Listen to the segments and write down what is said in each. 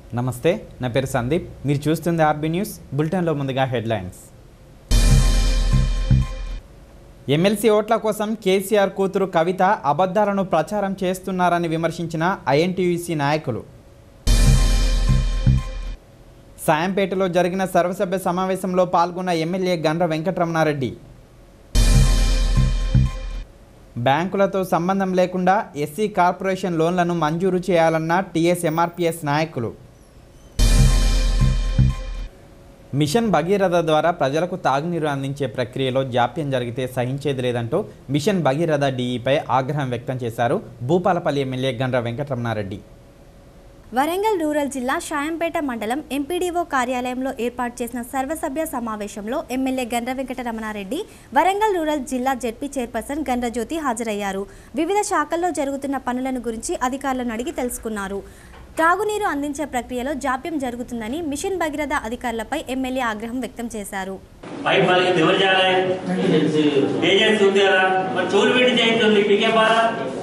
నమస్తే నా పేరు సందీప్ మీరు చూస్తుంది ఆర్బీ న్యూస్ బులెటిన్లో ముందుగా హెడ్లైన్స్ ఎమ్మెల్సీ ఓట్ల కోసం కేసీఆర్ కూతురు కవిత అబద్ధాలను ప్రచారం చేస్తున్నారని విమర్శించిన ఐఎన్టీయూసీ నాయకులు సాయంపేటలో జరిగిన సర్వసభ్య సమావేశంలో పాల్గొన్న ఎమ్మెల్యే గండ్ర వెంకటరమణారెడ్డి బ్యాంకులతో సంబంధం లేకుండా ఎస్సీ కార్పొరేషన్ లోన్లను మంజూరు చేయాలన్న టీఎస్ ఎంఆర్పిఎస్ నాయకులు మిషన్ భగీరథ ద్వారా ప్రజలకు తాగునీరు అందించే ప్రక్రియలో జాప్యం జరిగితే సహించేది లేదంటూ మిషన్ భగీరథ డీఈపై ఆగ్రహం వ్యక్తం చేశారు భూపాలపల్లి ఎమ్మెల్యే గండ్ర వెంకటరమణారెడ్డి వరంగల్ రూరల్ జిల్లా షాయంపేట మండలం ఎంపీడీఓ కార్యాలయంలో ఏర్పాటు చేసిన సర్వసభ్య సమావేశంలో ఎమ్మెల్యే గండ్ర వెంకటరమణారెడ్డి వరంగల్ రూరల్ జిల్లా జెడ్పీ చైర్పర్సన్ గండ్రజ్యోతి హాజరయ్యారు వివిధ శాఖల్లో జరుగుతున్న పనులను గురించి అధికారులను అడిగి తెలుసుకున్నారు త్రాగునీరు అందించే ప్రక్రియలో జాప్యం జరుగుతుందని మిషన్ భగీరథ అధికారులపై ఎమ్మెల్యే ఆగ్రహం వ్యక్తం చేశారు పైప్ వాళ్ళకి ఎవరు చేయాలి ఏజెన్సీ ఉంది కదా మరి చోలు పెట్టి చేయించండి మీకే బాధ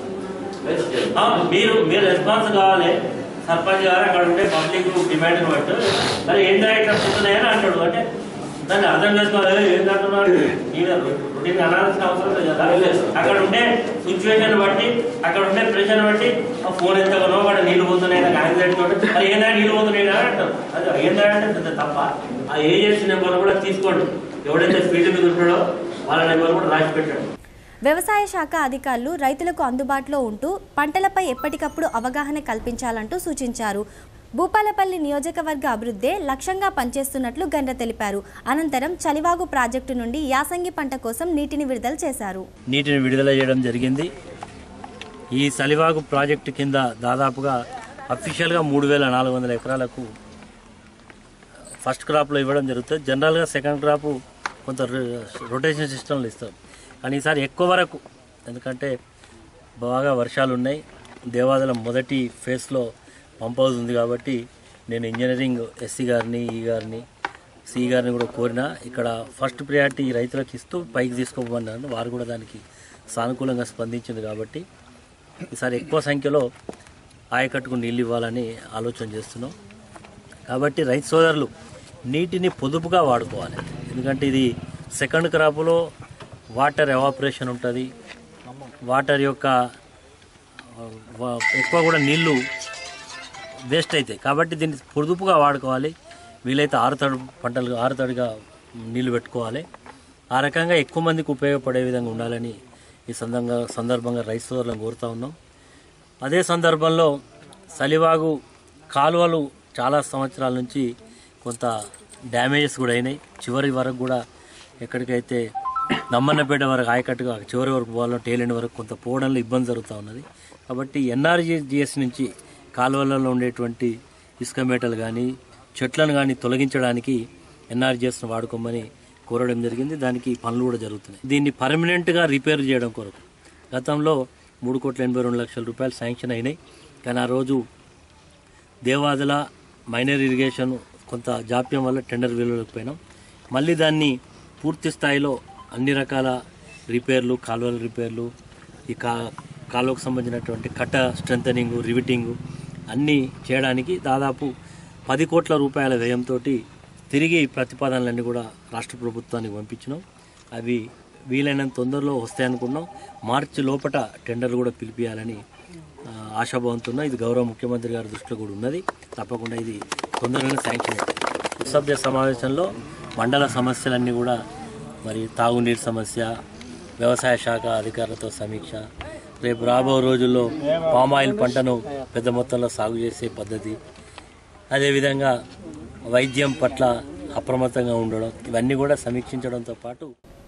ఆ, మీరు మీరు రెస్పాన్స్ కావాలి సర్పంచ్ గారు అక్కడ ఉండే పబ్లిక్ డిమాండ్ బట్టి మరి ఏంటో ఇట్లా పుట్టున్నాయని అంటాడు అంటే దాన్ని అర్థం చేసుకోవాలి ఏంటంటున్నాడు రొటీన్ అనాల్సిన అవసరం లేదు కదా అక్కడ ఉండే సిచ్యువేషన్ బట్టి అక్కడ ఉండే ప్రెషర్ బట్టి ఆ ఫోన్ ఎంత కొనో వాడు నీళ్ళు పోతున్నాయి నాకు యాంగ్జైటీ తోటి మరి ఏందా నీళ్ళు పోతున్నాయి అని అంటారు అది ఏందా అంటే పెద్ద తప్ప ఆ ఏజెన్సీ నెంబర్ కూడా తీసుకోండి ఎవడైతే ఫీల్డ్ మీద ఉంటాడో వాళ్ళ నెంబర్ కూడా రాసి పెట్టండి వ్యవసాయ శాఖ అధికారులు రైతులకు అందుబాటులో ఉంటూ పంటలపై ఎప్పటికప్పుడు అవగాహన కల్పించాలంటూ సూచించారు భూపాలపల్లి నియోజకవర్గ అభివృద్ధే లక్ష్యంగా పనిచేస్తున్నట్లు గండ్ర తెలిపారు అనంతరం చలివాగు ప్రాజెక్టు నుండి యాసంగి పంట కోసం నీటిని విడుదల చేశారు నీటిని విడుదల చేయడం జరిగింది ఈ సలివాగు ప్రాజెక్టు కింద దాదాపుగా అఫీషియల్గా మూడు వేల నాలుగు వందల ఎకరాలకు ఫస్ట్ క్రాప్లో ఇవ్వడం జరుగుతుంది జనరల్గా సెకండ్ క్రాప్ కొంత రొటేషన్ సిస్టంలో ఇస్తాం కానీ ఈసారి ఎక్కువ వరకు ఎందుకంటే బాగా వర్షాలు ఉన్నాయి దేవాలయం మొదటి ఫేస్లో పంప్ హౌస్ ఉంది కాబట్టి నేను ఇంజనీరింగ్ ఎస్సీ గారిని ఈ గారిని సి గారిని కూడా కోరిన ఇక్కడ ఫస్ట్ ప్రియారిటీ రైతులకు ఇస్తూ పైకి తీసుకోమన్నాను వారు కూడా దానికి సానుకూలంగా స్పందించింది కాబట్టి ఈసారి ఎక్కువ సంఖ్యలో ఆయకట్టుకు నీళ్ళు ఇవ్వాలని ఆలోచన చేస్తున్నాం కాబట్టి రైతు సోదరులు నీటిని పొదుపుగా వాడుకోవాలి ఎందుకంటే ఇది సెకండ్ క్రాప్లో వాటర్ ఎవాపరేషన్ ఉంటుంది వాటర్ యొక్క ఆ, వా- ఎక్కువ కూడా నీళ్లు వేస్ట్ అవుతాయి కాబట్టి దీన్ని పొదుపుగా వాడుకోవాలి వీలైతే ఆరుతడి పంటలు ఆరుతడిగా నీళ్లు పెట్టుకోవాలి ఆ రకంగా ఎక్కువ మందికి ఉపయోగపడే విధంగా ఉండాలని ఈ సందర్భంగా సందర్భంగా రైతు సోదరులను కోరుతా ఉన్నాం అదే సందర్భంలో సలివాగు కాలువలు చాలా సంవత్సరాల నుంచి కొంత డ్యామేజెస్ కూడా అయినాయి చివరి వరకు కూడా ఎక్కడికైతే నమ్మన్నపేట వరకు ఆయకట్టుగా చివరి వరకు పోవాలో టేలెండ్ వరకు కొంత పోవడంలో ఇబ్బంది జరుగుతూ ఉన్నది కాబట్టి ఎన్ఆర్జీఎస్ నుంచి కాలువలలో ఉండేటువంటి ఇసుక మేటలు కానీ చెట్లను కానీ తొలగించడానికి ఎన్ఆర్జీఎస్ను వాడుకోమని కోరడం జరిగింది దానికి పనులు కూడా జరుగుతున్నాయి దీన్ని పర్మనెంట్గా రిపేర్ చేయడం కొరకు గతంలో మూడు కోట్ల ఎనభై రెండు లక్షల రూపాయలు శాంక్షన్ అయినాయి కానీ ఆ రోజు దేవాదుల మైనర్ ఇరిగేషన్ కొంత జాప్యం వల్ల టెండర్ విలువలేకపోయినాం మళ్ళీ దాన్ని పూర్తి స్థాయిలో అన్ని రకాల రిపేర్లు కాలువల రిపేర్లు ఈ కా కాలువకు సంబంధించినటువంటి కట్ట స్ట్రెంథనింగ్ రివిటింగ్ అన్నీ చేయడానికి దాదాపు పది కోట్ల రూపాయల వ్యయంతో తిరిగి ప్రతిపాదనలన్నీ కూడా రాష్ట్ర ప్రభుత్వానికి పంపించినాం అవి వీలైనంత తొందరలో వస్తాయనుకున్నాం మార్చి లోపట టెండర్లు కూడా పిలిపియాలని ఆ, ఆశాభావంతో ఉన్నాం. ఇది గౌరవ ముఖ్యమంత్రి గారి దృష్టిలో కూడా ఉన్నది తప్పకుండా ఇది తొందరగానే శాంక్షన్ అవుతుంది సభ్య సమావేశంలో మండల సమస్యలన్నీ కూడా మరి తాగునీరు సమస్య వ్యవసాయ శాఖ అధికారులతో సమీక్ష రేపు రాబో రోజుల్లో పామాయిల్ పంటను పెద్ద మొత్తంలో సాగు చేసే పద్ధతి అదేవిధంగా వైద్యం పట్ల అప్రమత్తంగా ఉండడం ఇవన్నీ కూడా సమీక్షించడంతో పాటు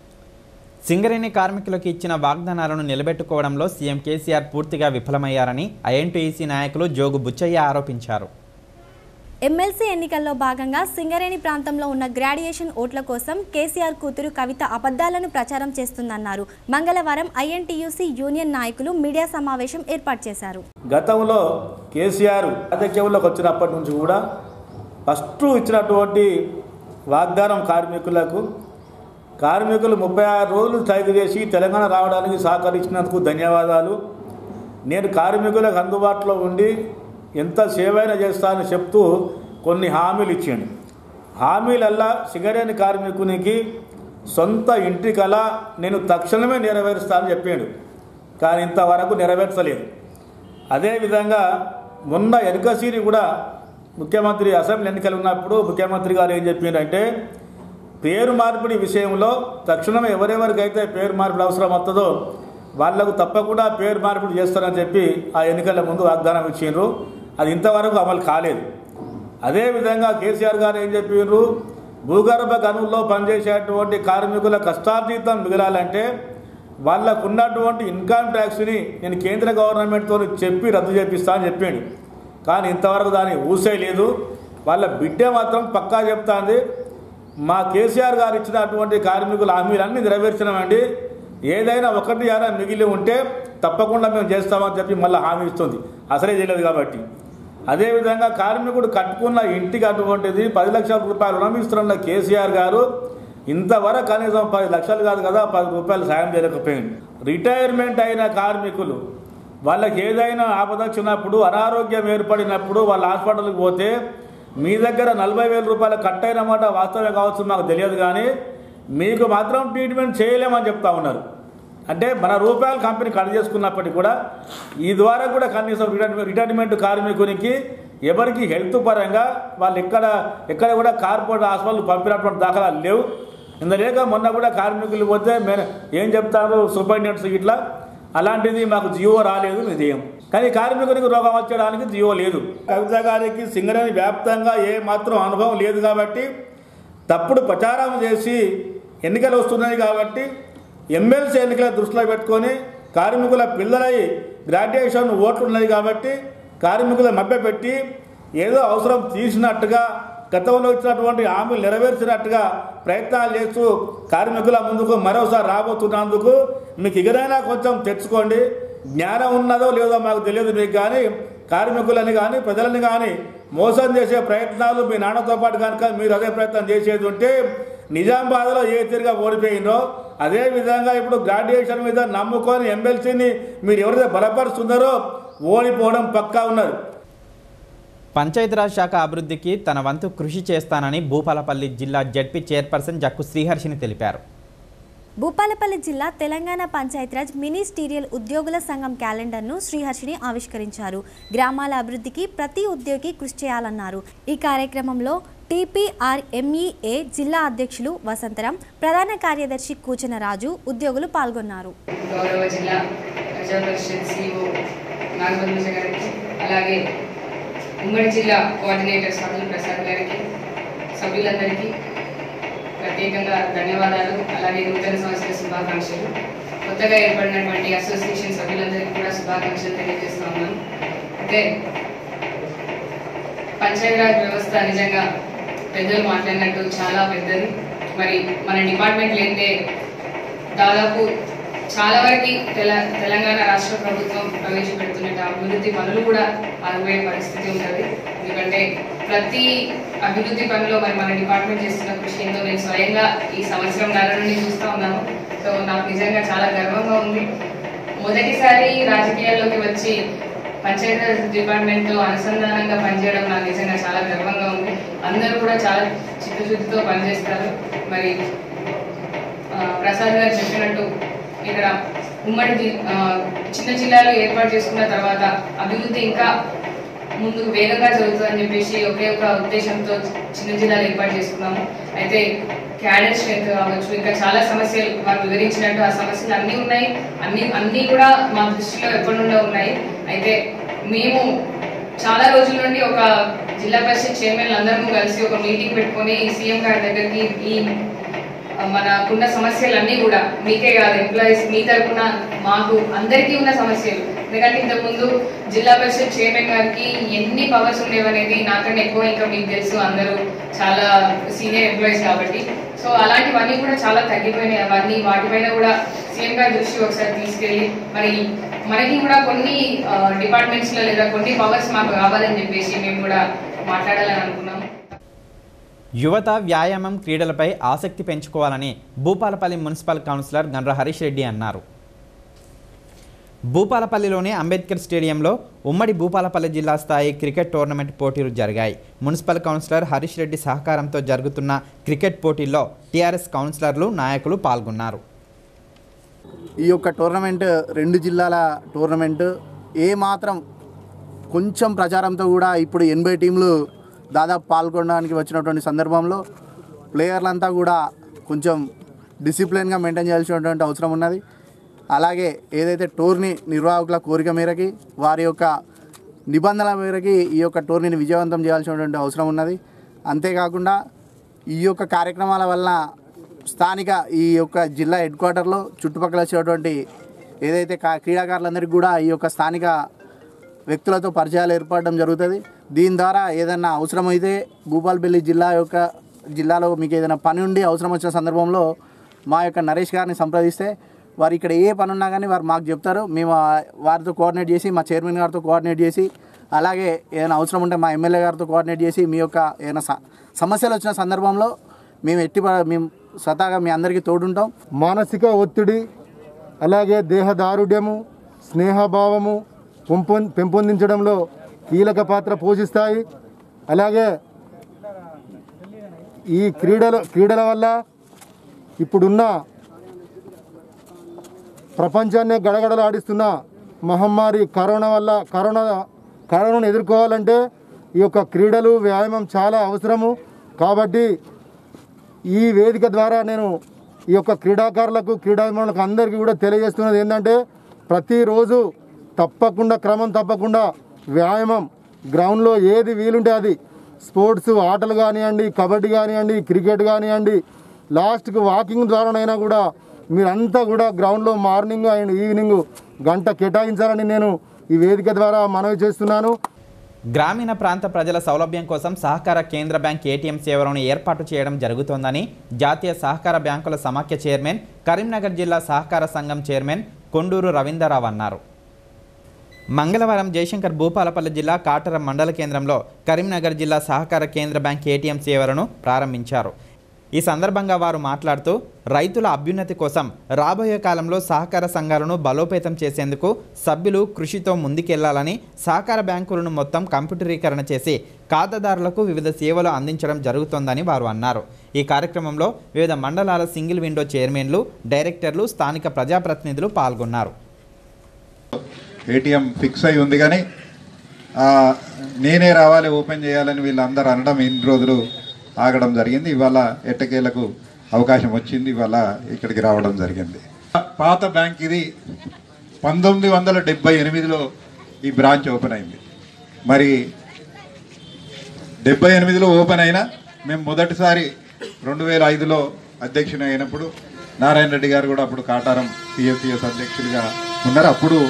సింగరేణి కార్మికులకు ఇచ్చిన వాగ్దానాలను నిలబెట్టుకోవడంలో సీఎం కేసీఆర్ పూర్తిగా విఫలమయ్యారని ఐఎన్టీఈసీ నాయకులు జోగు బుచ్చయ్య ఆరోపించారు ఎమ్మెల్సీ ఎన్నికల్లో భాగంగా సింగరేణి ప్రాంతంలో ఉన్న గ్రాడ్యుయేషన్ ఓట్ల కోసం కేసీఆర్ కూతురు కవిత అబద్ధాలను ప్రచారం చేస్తుందన్నారు మంగళవారం ఐఎన్టీయూసీ యూనియన్ నాయకులు మీడియా సమావేశం ఏర్పాటు చేశారు గతంలో కేసీఆర్ రాజకీయంలోకి వచ్చినప్పటి నుంచి కూడా ఫస్ట్ ఇచ్చినటువంటి వాగ్దానం కార్మికులకు కార్మికులు ముప్పై ఆరు రోజులు స్ట్రైక్ చేసి తెలంగాణ రావడానికి సహకరించినందుకు ధన్యవాదాలు నేను కార్మికులకు అందుబాటులో ఉండి ఎంత సేవైనా చేస్తానని చెప్తూ కొన్ని హామీలు ఇచ్చిండు హామీలల్లా సింగరేణి కార్మికునికి సొంత ఇంటి కల నేను తక్షణమే నెరవేరుస్తానని చెప్పాడు కానీ ఇంతవరకు నెరవేర్చలేదు అదేవిధంగా మొన్న ఎన్కసీరి కూడా ముఖ్యమంత్రి అసెంబ్లీ ఎన్నికలు ఉన్నప్పుడు ముఖ్యమంత్రి గారు ఏం చెప్పిండంటే పేరు మార్పిడి విషయంలో తక్షణమే ఎవరెవరికైతే పేరు మార్పిడి అవసరం వస్తుందో వాళ్లకు తప్పకుండా పేరు మార్పిడి చేస్తారని చెప్పి ఆ ఎన్నికల ముందు వాగ్దానం ఇచ్చిండ్రు అది ఇంతవరకు అమలు కాలేదు అదేవిధంగా కేసీఆర్ గారు ఏం చెప్పిర్రు భూగర్భ గనుల్లో పనిచేసేటువంటి కార్మికుల కష్టార్జితం మిగలాలంటే వాళ్ళకు ఉన్నటువంటి ఇన్కమ్ ట్యాక్స్ని నేను కేంద్ర గవర్నమెంట్తో చెప్పి రద్దు చేపిస్తా అని చెప్పాడు కానీ ఇంతవరకు దాని ఊసే లేదు వాళ్ళ బిడ్డ మాత్రం పక్కా చెప్తాంది మా కేసీఆర్ గారు ఇచ్చినటువంటి కార్మికుల హామీలన్నీ నెరవేర్చినామండి ఏదైనా ఒకటి యారా మిగిలి ఉంటే తప్పకుండా మేము చేస్తామని చెప్పి మళ్ళీ హామీ ఇస్తుంది అసలే చేయలేదు కాబట్టి అదేవిధంగా కార్మికుడు కట్టుకున్న ఇంటికి అటువంటిది పది లక్షల రూపాయలు రుణం ఇస్తున్న కేసీఆర్ గారు ఇంతవరకు కనీసం పది లక్షలు కాదు కదా పది రూపాయలు సాయం చేయలేకపోయింది రిటైర్మెంట్ అయిన కార్మికులు వాళ్ళకి ఏదైనా ఆపద వచ్చినప్పుడు అనారోగ్యం ఏర్పడినప్పుడు వాళ్ళ హాస్పిటల్కి పోతే మీ దగ్గర నలభై వేల రూపాయలు కట్ అయినమాట వాస్తవమే కావచ్చు మాకు తెలియదు కానీ మీకు మాత్రం ట్రీట్మెంట్ చేయలేమని చెప్తా ఉన్నారు అంటే మన రూపాయలు కంపెనీ కట్ చేసుకున్నప్పటికీ కూడా ఈ ద్వారా కూడా కనీసం రిటైర్మెంట్ రిటైర్మెంట్ కార్మికునికి ఎవరికి హెల్త్ పరంగా వాళ్ళు ఎక్కడ ఎక్కడ కూడా కార్పొరేట్ హాస్పిటల్ పంపినటువంటి దాఖలాలు లేవు ఇందులేక మొన్న కూడా కార్మికులు పోతే మేము ఏం చెప్తారు సూపరింటెండెంట్స్ ఇట్లా అలాంటిది మాకు జియో రాలేదు మేము చేయం కానీ కార్మికునికి రోగం వచ్చడానికి జియో లేదు కవిత గారికి సింగరేణి వ్యాప్తంగా ఏ మాత్రం అనుభవం లేదు కాబట్టి తప్పుడు ప్రచారం చేసి ఎన్నికలు వస్తున్నాయి కాబట్టి ఎమ్మెల్సీ ఎన్నికల దృష్టిలో పెట్టుకొని కార్మికుల పిల్లలై గ్రాడ్యుయేషన్ ఓట్లు ఉన్నాయి కాబట్టి కార్మికుల మభ్యపెట్టి ఏదో అవసరం తీసినట్టుగా గతంలో ఇచ్చినటువంటి హామీలు నెరవేర్చినట్టుగా ప్రయత్నాలు చేస్తూ కార్మికుల ముందుకు మరోసారి రాబోతున్నందుకు మీకు ఇకనైనా కొంచెం తెచ్చుకోండి జ్ఞానం ఉన్నదో లేదో మాకు తెలియదు మీకు కానీ కార్మికులని కానీ ప్రజలని కానీ మోసం చేసే ప్రయత్నాలు మీ నాన్నతో పాటు కనుక మీరు అదే ప్రయత్నం చేసేది ఉంటే నిజామాబాద్లో ఏ తీరుగా ఓడిపోయిందో అదే విధంగా ఇప్పుడు గ్రాడ్యుయేషన్ మీద నమ్ముకొని ఎమ్మెల్సీని మీరు ఎవరైతే బలపరుస్తున్నారో ఓడిపోవడం పక్కా ఉన్నది పంచాయతీరాజ్ శాఖ అభివృద్ధికి తన వంతు కృషి చేస్తానని భూపాలపల్లి జిల్లా జడ్పీ చైర్పర్సన్ జక్కు శ్రీహర్షిని తెలిపారు భూపాలపల్లి జిల్లా తెలంగాణ పంచాయతీరాజ్ మినిస్టీరియల్ ఉద్యోగుల సంఘం క్యాలెండర్ను శ్రీహర్షిని ఆవిష్కరించారు గ్రామాల అభివృద్ధికి ప్రతి ఉద్యోగి కృషి చేయాలన్నారు ఈ కార్యక్రమంలో టీపీఆర్ఎంఈఏ జిల్లా అధ్యక్షులు వసంతరం ప్రధాన కార్యదర్శి కూచన రాజు ఉద్యోగులు పాల్గొన్నారు గౌరవ జిల్లా ప్రజా పరిషత్ సిఇఓ నాగబంధుజ గారికి అలాగే ఉమ్మడి జిల్లా కోఆర్డినేటర్ సభ్యులు ప్రసాద్ గారికి సభ్యులందరికీ ప్రత్యేకంగా ధన్యవాదాలు అలాగే నూతన సంవత్సర శుభాకాంక్షలు కొత్తగా ఏర్పడినటువంటి అసోసియేషన్ సభ్యులందరికీ కూడా శుభాకాంక్షలు తెలియజేస్తా ఉన్నాను అయితే పంచాయతీరాజ్ వ్యవస్థ నిజంగా పెద్దలు మాట్లాడినట్టు చాలా పెద్దది మరి మన డిపార్ట్మెంట్ లేదే దాదాపు చాలా వరకు తెల తెలంగాణ రాష్ట్ర ప్రభుత్వం ప్రవేశపెడుతున్న అభివృద్ధి పనులు కూడా ఆగిపోయే పరిస్థితి ఉంటుంది ఎందుకంటే ప్రతి అభివృద్ధి పనిలో మరి మన డిపార్ట్మెంట్ చేస్తున్న కృషి ఏందో నేను స్వయంగా ఈ సంవత్సరం నెల నుండి చూస్తూ ఉన్నాను సో నాకు నిజంగా చాలా గర్వంగా ఉంది మొదటిసారి రాజకీయాల్లోకి వచ్చి పంచాయతీరాజ్ డిపార్ట్మెంట్ లో అనుసంధానంగా పనిచేయడం నాకు నిజంగా చాలా గర్వంగా ఉంది అందరూ కూడా చాలా చిత్తశుద్ధితో పనిచేస్తారు మరి ఆ, ప్రసాద్ గారు చెప్పినట్టు ఇక్కడ ఉమ్మడి జి- ఆ, చిన్న జిల్లాలు ఏర్పాటు చేసుకున్న తర్వాత అభివృద్ధి ఇంకా ముందుకు వేగంగా జరుగుతుందని చెప్పేసి ఒకే ఒక ఉద్దేశంతో చిన్న జిల్లాలు ఏర్పాటు చేసుకున్నాము అయితే క్యాడర్ స్ట్రెంత్ కావచ్చు ఇంకా చాలా సమస్యలు వారు వివరించినట్టు ఆ సమస్యలు అన్నీ ఉన్నాయి అన్ని అన్నీ కూడా మా దృష్టిలో ఎప్పటి నుండో ఉన్నాయి అయితే మేము చాలా రోజుల నుండి ఒక జిల్లా పరిషత్ చైర్మన్ అందరము కలిసి ఒక మీటింగ్ పెట్టుకొని సీఎం గారి దగ్గరికి ఈ మనకున్న సమస్యలన్నీ కూడా మీకే కాదు ఎంప్లాయీస్ మీ తరపున మాకు అందరికీ ఉన్న సమస్యలు ఎందుకంటే ఇంతకుముందు జిల్లా పరిషత్ చైర్మన్ గారికి ఎన్ని పవర్స్ ఉండేవనేది నాకన్నా ఎక్కువ ఇంకా మీకు తెలుసు అందరూ చాలా సీనియర్ ఎంప్లాయీస్ కాబట్టి సో అలాంటివన్నీ కూడా చాలా తగ్గిపోయినాయి అవన్నీ వాటిపైన కూడా సీఎం గారి దృష్టి ఒకసారి తీసుకెళ్ళి మరి మనకి కూడా కొన్ని డిపార్ట్మెంట్స్ లో లేదా కొన్ని పవర్స్ మాకు కావాలని చెప్పేసి మేము కూడా మాట్లాడాలని అనుకున్నాము యువత వ్యాయామం క్రీడలపై ఆసక్తి పెంచుకోవాలని భూపాలపల్లి మున్సిపల్ కౌన్సిలర్ గండ్ర హరీష్ రెడ్డి అన్నారు భూపాలపల్లిలోని అంబేద్కర్ స్టేడియంలో ఉమ్మడి భూపాలపల్లి జిల్లా స్థాయి క్రికెట్ టోర్నమెంట్ పోటీలు జరిగాయి మున్సిపల్ కౌన్సిలర్ హరీష్ రెడ్డి సహకారంతో జరుగుతున్న క్రికెట్ పోటీల్లో టీఆర్ఎస్ కౌన్సిలర్లు నాయకులు పాల్గొన్నారు ఈ యొక్క టోర్నమెంట్ రెండు జిల్లాల టోర్నమెంట్ ఏ మాత్రం కొంచెం ప్రచారంతో కూడా ఇప్పుడు ఎనభై టీంలు దాదాపు పాల్గొనడానికి వచ్చినటువంటి సందర్భంలో ప్లేయర్లంతా కూడా కొంచెం డిసిప్లిన్గా మెయింటైన్ చేయాల్సినటువంటి అవసరం ఉన్నది అలాగే ఏదైతే టోర్నీ నిర్వాహకుల కోరిక మేరకి వారి యొక్క నిబంధనల మేరకి ఈ యొక్క టోర్నీని విజయవంతం చేయాల్సినటువంటి అవసరం ఉన్నది అంతేకాకుండా ఈ యొక్క కార్యక్రమాల వలన స్థానిక ఈ యొక్క జిల్లా హెడ్ క్వార్టర్లో చుట్టుపక్కల వచ్చేటువంటి ఏదైతే కా- క్రీడాకారులందరికీ కూడా ఈ యొక్క స్థానిక వ్యక్తులతో పరిచయాలు ఏర్పడడం జరుగుతుంది దీని ద్వారా ఏదైనా అవసరమైతే భూపాలపల్లి జిల్లా యొక్క జిల్లాలో మీకు ఏదైనా పని ఉండి అవసరం వచ్చిన సందర్భంలో మా యొక్క నరేష్ గారిని సంప్రదిస్తే వారు ఇక్కడ ఏ పని ఉన్నా కానీ వారు మాకు చెప్తారు మేము ఆ- వారితో కోఆర్డినేట్ చేసి మా చైర్మన్ గారితో కోఆర్డినేట్ చేసి అలాగే ఏదైనా అవసరం ఉంటే మా ఎమ్మెల్యే గారితో కోఆర్డినేట్ చేసి మీ యొక్క ఏదైనా స- సమస్యలు వచ్చిన సందర్భంలో మేము ఎట్టి ప- మేము స్వతహాగా మీ అందరికీ తోడుంటాం మానసిక ఒత్తిడి అలాగే దేహదారుఢ్యము స్నేహభావము పెంపొం పెంపొందించడంలో కీలక పాత్ర పోషిస్తాయి అలాగే ఈ క్రీడల క్రీడల వల్ల ఇప్పుడున్న ప్రపంచాన్నే గడగడలాడిస్తున్న మహమ్మారి కరోనా వల్ల కరోనా కరోనాను ఎదుర్కోవాలంటే ఈ యొక్క క్రీడలు వ్యాయామం చాలా అవసరము కాబట్టి ఈ వేదిక ద్వారా నేను ఈ యొక్క క్రీడాకారులకు క్రీడాభిమానులకు అందరికీ కూడా తెలియజేస్తున్నది ఏంటంటే ప్రతిరోజు తప్పకుండా క్రమం తప్పకుండా వ్యాయామం గ్రౌండ్లో ఏది వీలుంటే అది స్పోర్ట్స్ ఆటలు కానివ్వండి కబడ్డీ కానివ్వండి క్రికెట్ కానివ్వండి లాస్ట్కి వాకింగ్ ద్వారానైనా కూడా మీరంతా కూడా గ్రౌండ్లో మార్నింగ్ అండ్ ఈవినింగ్ గంట కేటాయించాలని నేను ఈ వేదిక ద్వారా మనవి చేస్తున్నాను గ్రామీణ ప్రాంత ప్రజల సౌలభ్యం కోసం సహకార కేంద్ర బ్యాంక్ ఏటీఎం సేవలను ఏర్పాటు చేయడం జరుగుతోందని జాతీయ సహకార బ్యాంకుల సమాఖ్య చైర్మన్ కరీంనగర్ జిల్లా సహకార సంఘం చైర్మన్ కొండూరు రవీందర్రావు అన్నారు మంగళవారం జయశంకర్ భూపాలపల్లి జిల్లా కాటరం మండల కేంద్రంలో కరీంనగర్ జిల్లా సహకార కేంద్ర బ్యాంక్ ఏటీఎం సేవలను ప్రారంభించారు ఈ సందర్భంగా వారు మాట్లాడుతూ రైతుల అభ్యున్నతి కోసం రాబోయే కాలంలో సహకార సంఘాలను బలోపేతం చేసేందుకు సభ్యులు కృషితో ముందుకెళ్లాలని సహకార బ్యాంకులను మొత్తం కంప్యూటరీకరణ చేసి ఖాతాదారులకు వివిధ సేవలు అందించడం జరుగుతోందని వారు అన్నారు ఈ కార్యక్రమంలో వివిధ మండలాల సింగిల్ విండో చైర్మన్లు డైరెక్టర్లు స్థానిక ప్రజాప్రతినిధులు పాల్గొన్నారు ఏటీఎం ఫిక్స్ అయి ఉంది కానీ ఆ, నేనే రావాలి ఓపెన్ చేయాలని వీళ్ళందరూ అనడం ఇన్ని రోజులు ఆగడం జరిగింది ఇవాళ ఎట్టకేలకు అవకాశం వచ్చింది ఇవాళ ఇక్కడికి రావడం జరిగింది పాత బ్యాంక్ ఇది పంతొమ్మిది వందల డెబ్బై ఎనిమిదిలో ఈ బ్రాంచ్ ఓపెన్ అయింది మరి డెబ్బై ఎనిమిదిలో ఓపెన్ అయినా మేము మొదటిసారి రెండు వేల ఐదులో అధ్యక్షుని అయినప్పుడు నారాయణ రెడ్డి గారు కూడా అప్పుడు కాటారం పిఎస్సిఎస్ అధ్యక్షుడిగా ఉన్నారు అప్పుడు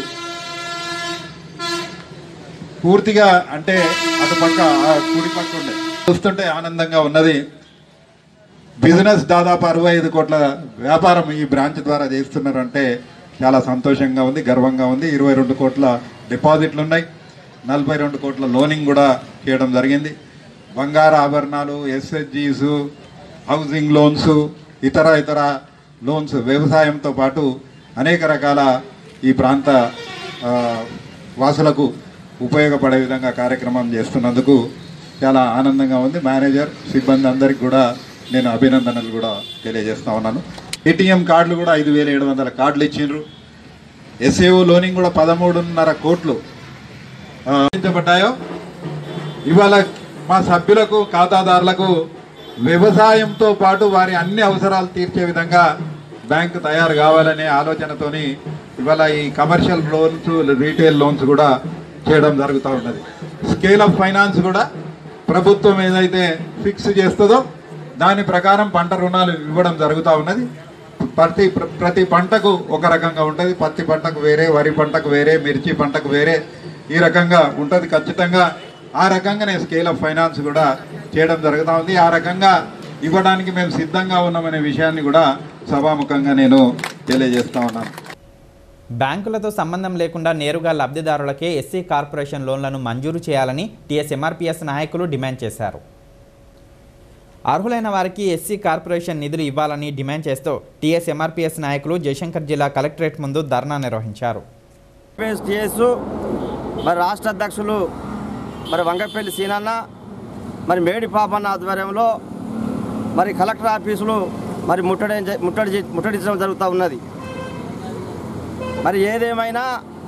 పూర్తిగా అంటే అటు పక్క ఆ కుడి పక్క ఉండే చూస్తుంటే ఆనందంగా ఉన్నది బిజినెస్ దాదాపు అరవై ఐదు కోట్ల వ్యాపారం ఈ బ్రాంచ్ ద్వారా చేస్తున్నారంటే చాలా సంతోషంగా ఉంది గర్వంగా ఉంది ఇరవై రెండు కోట్ల డిపాజిట్లు ఉన్నాయి నలభై రెండు కోట్ల లోనింగ్ కూడా చేయడం జరిగింది బంగారు ఆభరణాలు ఎస్హెచ్జీస్ హౌసింగ్ లోన్స్ ఇతర ఇతర లోన్స్ వ్యవసాయంతో పాటు అనేక రకాల ఈ ప్రాంత ఆ, వాసులకు ఉపయోగపడే విధంగా కార్యక్రమం చేస్తున్నందుకు చాలా ఆనందంగా ఉంది మేనేజర్ సిబ్బంది అందరికి కూడా నేను అభినందనలు కూడా తెలియజేస్తా ఉన్నాను ఏటీఎం కార్డులు కూడా ఐదు వేల ఏడు వందల కార్డులు ఇచ్చిండ్రు ఎస్ఏఓ లోనింగ్ కూడా పదమూడున్నర కోట్లు ఆ, అందించబడ్డాయో ఇవాళ మా సభ్యులకు ఖాతాదారులకు వ్యవసాయంతో పాటు వారి అన్ని అవసరాలు తీర్చే విధంగా బ్యాంకు తయారు కావాలనే ఆలోచనతోని ఇవాళ ఈ కమర్షియల్ లోన్స్ రీటైల్ లోన్స్ కూడా చేయడం జరుగుతూ ఉన్నది స్కేల్ ఆఫ్ ఫైనాన్స్ కూడా ప్రభుత్వం ఏదైతే ఫిక్స్ చేస్తుందో దాని ప్రకారం పంట రుణాలు ఇవ్వడం జరుగుతూ ఉన్నది ప్రతి ప్ర- ప్రతి పంటకు ఒక రకంగా ఉంటుంది పత్తి పంటకు వేరే వరి పంటకు వేరే మిర్చి పంటకు వేరే ఈ రకంగా ఉంటుంది ఖచ్చితంగా ఆ రకంగానే స్కేల్ ఆఫ్ ఫైనాన్స్ కూడా చేయడం జరుగుతూ ఉంది ఆ రకంగా ఇవ్వడానికి మేము సిద్ధంగా ఉన్నామనే విషయాన్ని కూడా సభాముఖంగా నేను తెలియజేస్తా ఉన్నాను బ్యాంకులతో సంబంధం లేకుండా నేరుగా లబ్ధిదారులకే ఎస్సీ కార్పొరేషన్ లోన్లను మంజూరు చేయాలని టీఎస్ఎంఆర్పీఎస్ నాయకులు డిమాండ్ చేశారు అర్హులైన వారికి ఎస్సీ కార్పొరేషన్ నిధులు ఇవ్వాలని డిమాండ్ చేస్తూ టీఎస్ఎంఆర్పీఎస్ నాయకులు జయశంకర్ జిల్లా కలెక్టరేట్ ముందు ధర్నా నిర్వహించారు టీఎస్ మరి రాష్ట్ర అధ్యక్షులు మరి వంగపల్లి సీనన్న మరి మేడి పాపన్న ఆధ్వర్యంలో మరి కలెక్టర్ ఆఫీసులు మరి ముట్టడి ముట్టడి చే- ముట్టడించడం జరుగుతూ ఉన్నది మరి ఏదేమైనా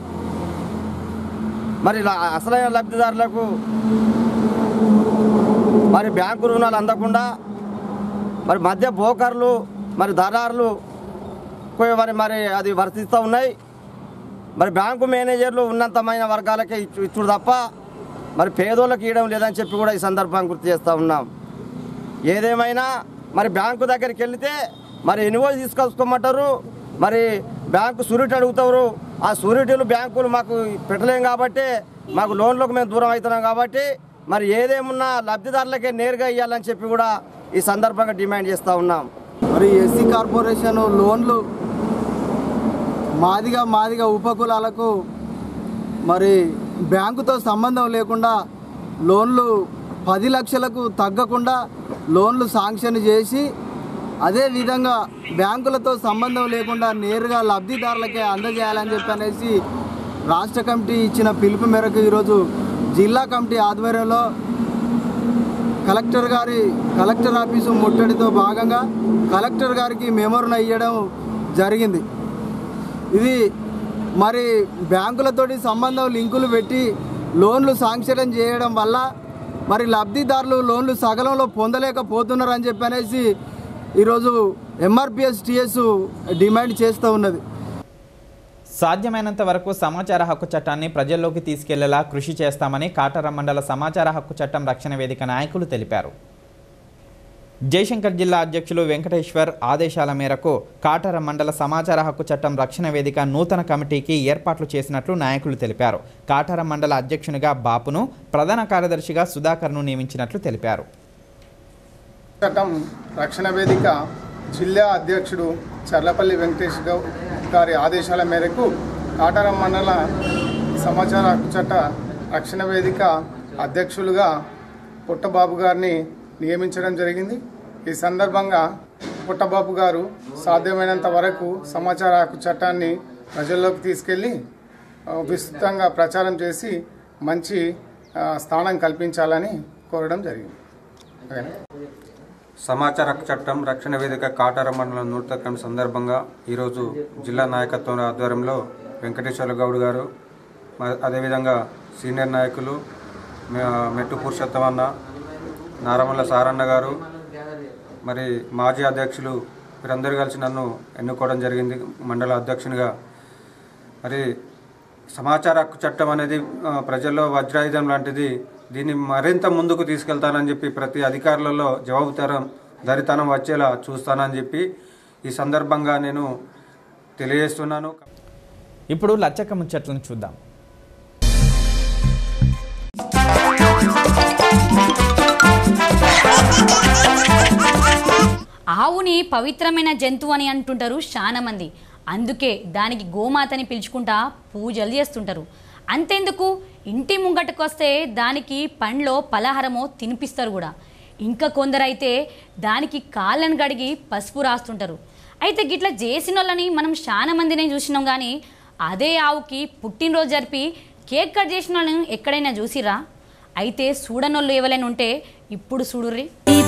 మరి లా- అసలైన లబ్ధిదారులకు మరి బ్యాంకు రుణాలు అందకుండా మరి మధ్య బ్రోకర్లు మరి దళారులు పోయి మరి మరి అది వర్తిస్తూ ఉన్నాయి మరి బ్యాంకు మేనేజర్లు ఉన్నతమైన వర్గాలకే ఇచ్చు ఇచ్చుడు తప్ప మరి పేదోళ్ళకి ఇవ్వడం లేదని చెప్పి కూడా ఈ సందర్భంగా గుర్తు చేస్తూ ఉన్నాం ఏదేమైనా మరి బ్యాంకు దగ్గరికి వెళితే మరి ఎన్నివోజ్ తీసుకొచ్చుకోమంటారు మరి బ్యాంకు సూరిటీ అడుగుతారు ఆ సూరిటీలు బ్యాంకులు మాకు పెట్టలేం కాబట్టి మాకు లోన్లకు మేము దూరం అవుతున్నాం కాబట్టి మరి ఏదేమున్నా లబ్ధిదారులకే నేరుగా ఇవ్వాలని చెప్పి కూడా ఈ సందర్భంగా డిమాండ్ చేస్తూ ఉన్నాం మరి ఎస్సీ కార్పొరేషన్ లోన్లు మాదిగా మాదిగా ఉపకులాలకు మరి బ్యాంకుతో సంబంధం లేకుండా లోన్లు పది లక్షలకు తగ్గకుండా లోన్లు శాంక్షన్ చేసి అదేవిధంగా బ్యాంకులతో సంబంధం లేకుండా నేరుగా లబ్ధిదారులకే అందజేయాలని చెప్పి అనేసి రాష్ట్ర కమిటీ ఇచ్చిన పిలుపు మేరకు ఈరోజు జిల్లా కమిటీ ఆధ్వర్యంలో కలెక్టర్ గారి కలెక్టర్ ఆఫీసు ముట్టడితో భాగంగా కలెక్టర్ గారికి మెమోరన్ ఇవ్వడం జరిగింది ఇది మరి బ్యాంకులతోటి సంబంధం లింకులు పెట్టి లోన్లు శాంక్షన్ చేయడం వల్ల మరి లబ్ధిదారులు లోన్లు సగలంలో పొందలేకపోతున్నారని చెప్పి అనేసి ఈరోజు ఎంఆర్పిఎస్ టిఎస్ డిమాండ్ చేస్తూ ఉన్నది సాధ్యమైనంత వరకు సమాచార హక్కు చట్టాన్ని ప్రజల్లోకి తీసుకెళ్లేలా కృషి చేస్తామని కాటర మండల సమాచార హక్కు చట్టం రక్షణ వేదిక నాయకులు తెలిపారు జయశంకర్ జిల్లా అధ్యక్షులు వెంకటేశ్వర్ ఆదేశాల మేరకు కాటర మండల సమాచార హక్కు చట్టం రక్షణ వేదిక నూతన కమిటీకి ఏర్పాట్లు చేసినట్లు నాయకులు తెలిపారు కాటర మండల అధ్యక్షునిగా బాపును ప్రధాన కార్యదర్శిగా సుధాకర్ను నియమించినట్లు తెలిపారు చట్టం రక్షణ వేదిక జిల్లా అధ్యక్షుడు చర్లపల్లి వెంకటేష్ గౌ గారి ఆదేశాల మేరకు కాటారం మండల సమాచార హక్కు చట్ట రక్షణ వేదిక అధ్యక్షులుగా పుట్టబాబు గారిని నియమించడం జరిగింది ఈ సందర్భంగా పుట్టబాబు గారు సాధ్యమైనంత వరకు సమాచార హక్కు చట్టాన్ని ప్రజల్లోకి తీసుకెళ్ళి ఆ, విస్తృతంగా ప్రచారం చేసి మంచి ఆ, స్థానం కల్పించాలని కోరడం జరిగింది ఓకేనా? సమాచార హక్కు చట్టం రక్షణ వేదిక కాటార మండలం నూతన కమిటీ సందర్భంగా ఈరోజు జిల్లా నాయకత్వం ఆధ్వర్యంలో వెంకటేశ్వర గౌడ్ గారు మ- అదేవిధంగా సీనియర్ నాయకులు మె- మెట్టు పురుషోత్తమ అన్న నారమల్ల సారన్న గారు మరి మాజీ అధ్యక్షులు వీరందరూ కలిసి నన్ను ఎన్నుకోవడం జరిగింది మండల అధ్యక్షునిగా మరి సమాచార హక్కు చట్టం అనేది ఆ, ప్రజల్లో వజ్రాయుధం లాంటిది దీన్ని మరింత ముందుకు తీసుకెళ్తానని చెప్పి ప్రతి అధికారులలో జవాబుతరం దరితనం వచ్చేలా చూస్తానని చెప్పి ఈ సందర్భంగా నేను తెలియజేస్తున్నాను ఇప్పుడు లచ్చక్క ముచ్చట్లను చూద్దాం ఆవుని పవిత్రమైన జంతువు అని అంటుంటారు చాలా మంది అందుకే దానికి గోమాతని పిలుచుకుంటా పూజలు చేస్తుంటారు అంతెందుకు ఇంటి ముంగటకొస్తే దానికి పండ్లో పలహారమో తినిపిస్తారు కూడా ఇంకా కొందరైతే దానికి కాళ్ళను గడిగి పసుపు రాస్తుంటారు అయితే గిట్లా చేసిన వాళ్ళని మనం చాలా మందినే చూసినాం కానీ అదే ఆవుకి పుట్టినరోజు జరిపి కేక్ కట్ చేసిన వాళ్ళని ఎక్కడైనా చూసిరా అయితే చూడనోళ్ళు ఎవరైనా ఉంటే ఇప్పుడు చూడుర్రి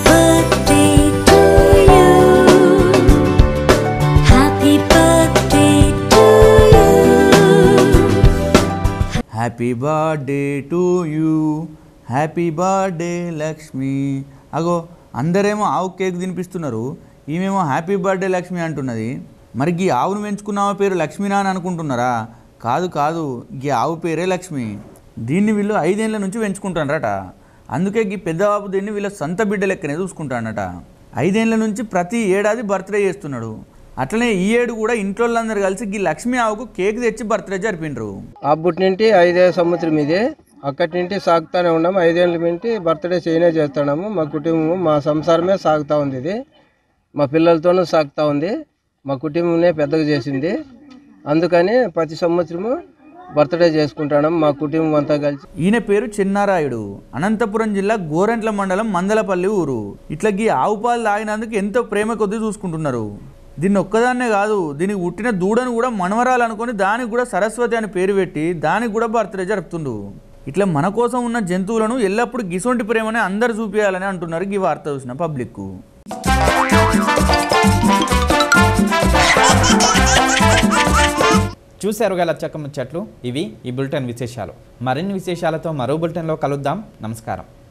happy birthday to you happy birthday Lakshmi అగో అందరేమో ఆవు కేక్ తినిపిస్తున్నారు ఈమెమో హ్యాపీ బర్త్డే లక్ష్మి అంటున్నది మరి ఈ ఆవును పెంచుకున్నావ పేరు లక్ష్మీనా అని అనుకుంటున్నారా కాదు కాదు ఈ ఆవు పేరే లక్ష్మి దీన్ని వీళ్ళు ఐదేళ్ల నుంచి పెంచుకుంటారట అందుకే ఈ పెద్దబాబు దీన్ని వీళ్ళ సొంత బిడ్డ లెక్కనే చూసుకుంటాడట ఐదేళ్ల నుంచి ప్రతి ఏడాది బర్త్డే చేస్తున్నాడు అట్లనే ఈ ఏడు కూడా ఇంట్లో వాళ్ళందరూ కలిసి ఈ లక్ష్మీ ఆవుకు కేక్ తెచ్చి బర్త్డే జరిపిండ్రు అప్పటి నుండి ఐదే సంవత్సరం ఇది అక్కడి నుండి సాగుతూనే ఉన్నాము ఐదేళ్ళ నుండి బర్త్డే చేయనే చేస్తున్నాము మా కుటుంబం మా సంసారమే సాగుతూ ఉంది ఇది మా పిల్లలతోనూ సాగుతూ ఉంది మా కుటుంబమే పెద్దగా చేసింది అందుకని ప్రతి సంవత్సరము బర్త్డే చేసుకుంటున్నాం మా కుటుంబం అంతా కలిసి ఈయన పేరు చిన్నారాయుడు అనంతపురం జిల్లా గోరంట్ల మండలం మందలపల్లి ఊరు ఇట్లా గీ ఆవు పాలు తాగినందుకు ఎంతో ప్రేమ కొద్దీ చూసుకుంటున్నారు దీన్ని ఒక్కదాన్నే కాదు దీనికి పుట్టిన దూడను కూడా మనవరాలు అనుకొని దానికి కూడా సరస్వతి అని పేరు పెట్టి దానికి కూడా బర్త్డే జరుపుతుండు ఇట్లా మన కోసం ఉన్న జంతువులను ఎల్లప్పుడూ గిసొంటి ప్రేమని అందరు చూపించాలని అంటున్నారు ఈ వార్త చూసిన పబ్లిక్ చూశారు గల చక్కముచ్చట్లు ఇవి ఈ బులెటిన్ విశేషాలు మరిన్ని విశేషాలతో మరో బులెటిన్లో కలుద్దాం నమస్కారం